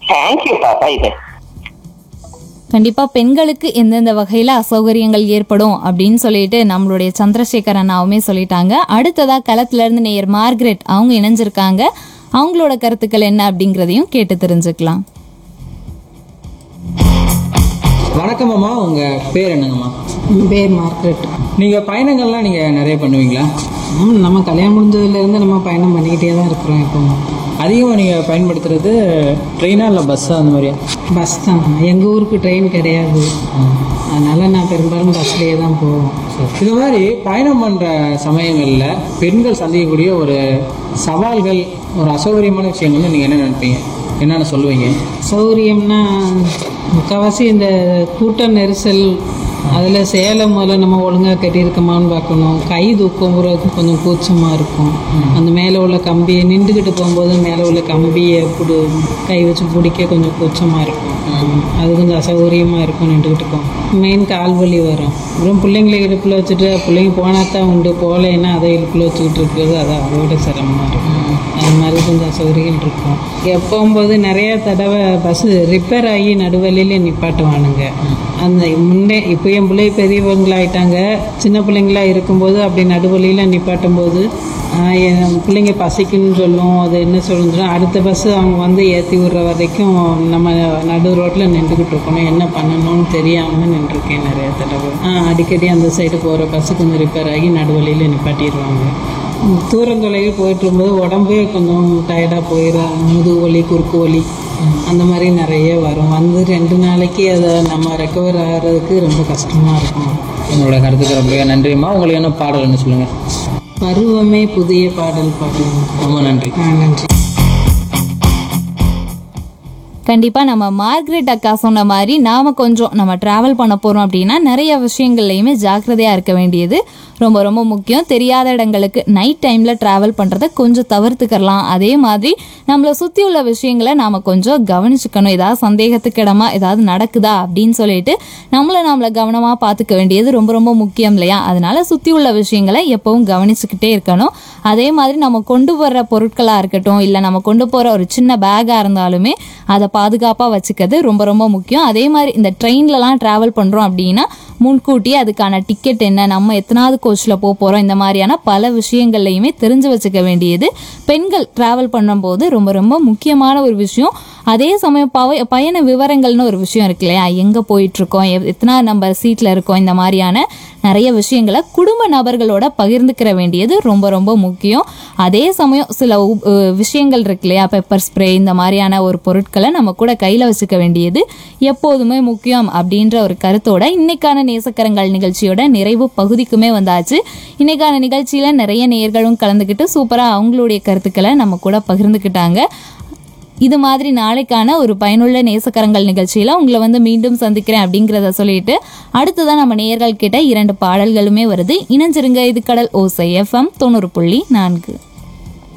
thank you பாப்பா இது கண்டிப்பா பெண்களுக்கு எந்தெந்த வகையில அசௌகரியங்கள் ஏற்படும் அப்படின்னு சொல்லிட்டு நம்மளுடைய சந்திரசேகர் அண்ணாவுமே சொல்லிட்டாங்க அடுத்ததா களத்துல இருந்து நேயர் மார்கரெட் அவங்க இணைஞ்சிருக்காங்க அவங்களோட கருத்துக்கள் என்ன அப்படிங்கறதையும் கேட்டு தெரிஞ்சுக்கலாம் வணக்கம் அம்மா உங்க பேர் என்னங்கம்மா என் பேர் மார்க்ரெட் நீங்க பயணங்கள்லாம் நீங்க நிறைய பண்ணுவீங்களா ம், நம்ம கல்யாணம் முடிஞ்சதுலேருந்து நம்ம பயணம் பண்ணிக்கிட்டே தான் இருக்கிறோம் இப்போ அதிகமாக நீங்க பயன்படுத்துறது ட்ரெயினா இல்லை பஸ்ஸா அந்த மாதிரியா பஸ் தான் எங்கள் ஊருக்கு ட்ரெயின் கிடையாது அதனால் நான் பெரும்பாலும் பஸ்லேயே தான் போவோம் இது மாதிரி பயணம் பண்ற சமயங்கள்ல பெண்கள் சந்திக்கக்கூடிய ஒரு சவால்கள் ஒரு அசௌகரியமான விஷயங்கள் நீங்க என்ன நினைப்பீங்க என்னென்ன சொல்லுவீங்க சௌகரியம்னா முக்கால்வாசி இந்த கூட்ட நெரிசல் அதில் சேலை முதல்ல நம்ம ஒழுங்காக கட்டியிருக்கோமான்னு பார்க்கணும் கை தூக்கம் போகிறதுக்கு கொஞ்சம் கூச்சமாக இருக்கும் அந்த மேலே உள்ள கம்பியை நின்றுக்கிட்டு போகும்போது மேலே உள்ள கம்பியை பிடி கை வச்சு பிடிக்க கொஞ்சம் கூச்சமாக இருக்கும் அது கொஞ்சம் அசௌகரியமாக இருக்கும் நின்றுக்கிட்டு இருக்கோம் மெயின் கால் வலி வரும் அப்புறம் பிள்ளைங்களை இடுப்பில் வச்சுட்டு பிள்ளைங்க போனால் தான் உண்டு போகலைன்னா அதை இடுப்பில் வச்சுக்கிட்டு இருக்கிறது அது அதோட சிரமமாக இருக்கும் அது மாதிரி கொஞ்சம் அசௌகரியம் இருக்கும் எப்போம்போது நிறைய தடவை பஸ்ஸு ரிப்பேர் ஆகி நடுவழியில் நிப்பாட்டுவானுங்க அந்த முன்னே இப்போ என் பிள்ளை பெரியவங்களாயிட்டாங்க சின்ன பிள்ளைங்களா இருக்கும்போது அப்படி நடுவழியில் நிப்பாட்டும் போது ஆஹ், என் பிள்ளைங்க பசிக்குன்னு சொல்லும் அது என்ன சொல்லுன்னு அடுத்த பஸ்ஸு அவங்க வந்து ஏற்றி விடுற வரைக்கும் நம்ம நடு ரோட்டில் நின்றுக்கிட்டு இருக்கணும் என்ன பண்ணணும்னு தெரியாமல் நின்றுருக்கேன் நிறைய தடவை ஆ அடிக்கடி அந்த சைடு போகிற பஸ்ஸு கொஞ்சம் ரிப்பேர் ஆகி நடுவழியில் நிப்பாட்டிடுவாங்க தூரம் தொலைவில் போயிட்டு இருக்கும்போது உடம்பே கொஞ்சம் டயர்டாக போயிடும் முதுகு வலி குறுக்கு வலி அந்த மாதிரி நிறைய வரும் வந்து ரெண்டு நாளைக்கு அதை நம்ம ரெக்கவர் ஆகிறதுக்கு ரொம்ப கஷ்டமாக இருக்கும் உங்களோட கருத்துக்கு ரொம்ப நன்றிம்மா உங்களுக்கு என்ன பாடல் என்ன சொல்லுங்க பருவமே புதிய பாடல் பாடுவோம் ரொம்ப நன்றி ஆ நன்றி கண்டிப்பா நம்ம மார்கரெட் அக்கா சொன்ன மாதிரி நாம கொஞ்சம் நம்ம டிராவல் பண்ண போறோம் அப்படின்னா நிறைய விஷயங்கள்லையுமே ஜாக்கிரதையா இருக்க வேண்டியது ரொம்ப ரொம்ப முக்கியம் தெரியாத இடங்களுக்கு நைட் டைம்ல டிராவல் பண்றதை கொஞ்சம் தவிர்த்துக்கலாம் அதே மாதிரி நம்மளை சுத்தி உள்ள விஷயங்களை நாம கொஞ்சம் கவனிச்சுக்கணும் ஏதாவது சந்தேகத்துக்கு இடமா ஏதாவது நடக்குதா அப்படின்னு சொல்லிட்டு நம்மளை நம்மளை கவனமா பார்த்துக்க வேண்டியது ரொம்ப ரொம்ப முக்கியம் இல்லையா அதனால சுத்தி உள்ள விஷயங்களை எப்பவும் கவனிச்சுக்கிட்டே இருக்கணும் அதே மாதிரி நம்ம கொண்டு வர்ற பொருட்களா இருக்கட்டும் இல்ல நம்ம கொண்டு போற ஒரு சின்ன பேக்கா இருந்தாலுமே அதை பாதுகாப்பாக வச்சுக்கிறது ரொம்ப ரொம்ப முக்கியம் அதே மாதிரி இந்த ட்ரெயின்லலாம் ட்ராவல் பண்ணுறோம் அப்படின்னா முன்கூட்டியே அதுக்கான டிக்கெட் என்ன நம்ம எத்தனாவது கோச்சில் போக போகிறோம் இந்த மாதிரியான பல விஷயங்கள்லையுமே தெரிஞ்சு வச்சுக்க வேண்டியது பெண்கள் ட்ராவல் பண்ணும்போது ரொம்ப ரொம்ப முக்கியமான ஒரு விஷயம் அதே சமயம் பவ பயண விவரங்கள்னு ஒரு விஷயம் இருக்கு இல்லையா எங்கே போயிட்டுருக்கோம் எத்தனை நம்பர் சீட்டில் இருக்கோம் இந்த மாதிரியான நிறைய விஷயங்களை குடும்ப நபர்களோட பகிர்ந்துக்கிற வேண்டியது ரொம்ப ரொம்ப முக்கியம் அதே சமயம் சில உ- அஹ் விஷயங்கள் இருக்கு இல்லையா பெப்பர் ஸ்ப்ரே இந்த மாதிரியான ஒரு பொருட்களை நம்ம கூட கையில் வச்சுக்க வேண்டியது எப்போதுமே முக்கியம் அப்படின்ற ஒரு கருத்தோட இன்னைக்கான நேசக்கரங்கள் நிகழ்ச்சியோட நிறைவு பகுதிக்குமே வந்தாச்சு இன்னைக்கான நிகழ்ச்சியில நிறைய நேயர்களும் கலந்துக்கிட்டு சூப்பராக அவங்களுடைய கருத்துக்களை நம்ம கூட பகிர்ந்துக்கிட்டாங்க இது மாதிரி நாளைக்கான ஒரு பயனுள்ள நேசக்கரங்கள் நிகழ்ச்சியில உங்களை வந்து மீண்டும் சந்திக்கிறேன் அப்படிங்கிறத சொல்லிட்டு அடுத்ததான் நம்ம நேயர்கள் கிட்ட இரண்டு பாடல்களுமே வருது இணைஞ்சிருங்க இது கடல் ஓசை எஃப்எம் தொண்ணூறு புள்ளி நான்கு